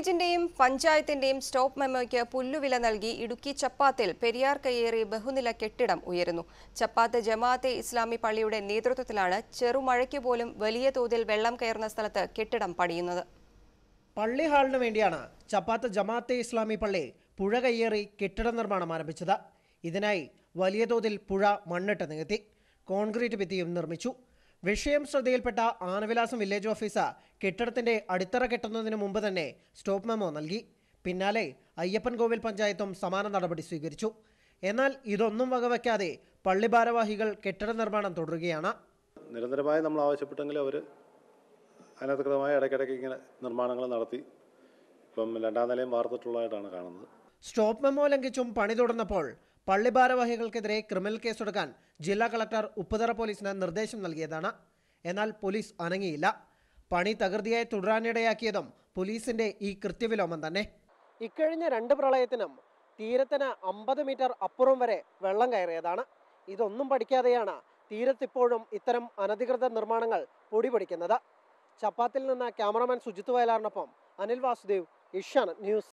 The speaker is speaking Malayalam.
വില്ലേജിന്റെയും പഞ്ചായത്തിന്റെയും സ്റ്റോപ്പ് മെമ്മോയ്ക്ക് പുല്ലുവില നൽകി ഇടുക്കി ചപ്പാത്തിൽ പെരിയാർ കയ്യേറി ബഹുനില കെട്ടിടം ഉയരുന്നു ചപ്പാത്ത് ജമാഅത്തെ ഇസ്ലാമി പള്ളിയുടെ നേതൃത്വത്തിലാണ് ചെറുമഴയ്ക്ക് പോലും വലിയ തോതിൽ വെള്ളം കയറുന്ന സ്ഥലത്ത് കെട്ടിടം പണിയുന്നത് പള്ളി ഹാളിന് വേണ്ടിയാണ് ചപ്പാത്ത് ജമാഅത്തെ ഇസ്ലാമി പള്ളി പുഴ കയ്യേറി കെട്ടിട നിർമ്മാണം ആരംഭിച്ചത് ഇതിനായി വലിയ തോതിൽ പുഴ മണ്ണിട്ട് നികത്തി കോൺക്രീറ്റ് ഭിത്തിയും നിർമ്മിച്ചു വിഷയം ശ്രദ്ധയിൽപ്പെട്ട ആനവിലാസം വില്ലേജ് ഓഫീസർ കെട്ടിടത്തിന്റെ അടിത്തറ കെട്ടുന്നതിന് മുമ്പ് തന്നെ സ്റ്റോപ്പ് മെമ്മോ നൽകി പിന്നാലെ അയ്യപ്പൻ കോവിൽ പഞ്ചായത്തും സമാന നടപടി സ്വീകരിച്ചു എന്നാൽ ഇതൊന്നും വകവയ്ക്കാതെ പള്ളി ഭാരവാഹികൾ കെട്ടിട നിർമ്മാണം തുടരുകയാണ് നിരന്തരമായി നമ്മൾ ആവശ്യപ്പെട്ടെങ്കിൽ അവർ അനധികൃതമായി ഇടയ്ക്കിടയ്ക്ക് ഇങ്ങനെ നിർമ്മാണങ്ങൾ നടത്തി ഇപ്പം രണ്ടാം നിലയും വാർത്തിട്ടുള്ളതായിട്ടാണ് കാണുന്നത് സ്റ്റോപ്പ് മെമ്മോ ലംഘിച്ചും പണി തുടർന്നപ്പോൾ പള്ളി ഭാരവാഹികൾക്കെതിരെ ക്രിമിനൽ കേസെടുക്കാൻ ജില്ലാ കളക്ടർ ഉപ്പുതറ പോലീസിന് നിർദ്ദേശം നൽകിയതാണ് എന്നാൽ പോലീസ് അനങ്ങിയില്ല പണി തകൃതിയായി തുടരാനിടയാക്കിയതും പോലീസിന്റെ ഈ കൃത്യവിലോമം തന്നെ ഇക്കഴിഞ്ഞ രണ്ട് പ്രളയത്തിനും തീരത്തിന് അമ്പത് മീറ്റർ അപ്പുറം വരെ വെള്ളം കയറിയതാണ് ഇതൊന്നും പഠിക്കാതെയാണ് തീരത്തിപ്പോഴും ഇത്തരം അനധികൃത നിർമ്മാണങ്ങൾ പൊടിപൊടിക്കുന്നത് ചപ്പാത്തിൽ നിന്ന് ക്യാമറമാൻ സുജിത് വയലാറിനൊപ്പം അനിൽ വാസുദേവ് ഇഷാൻ ന്യൂസ്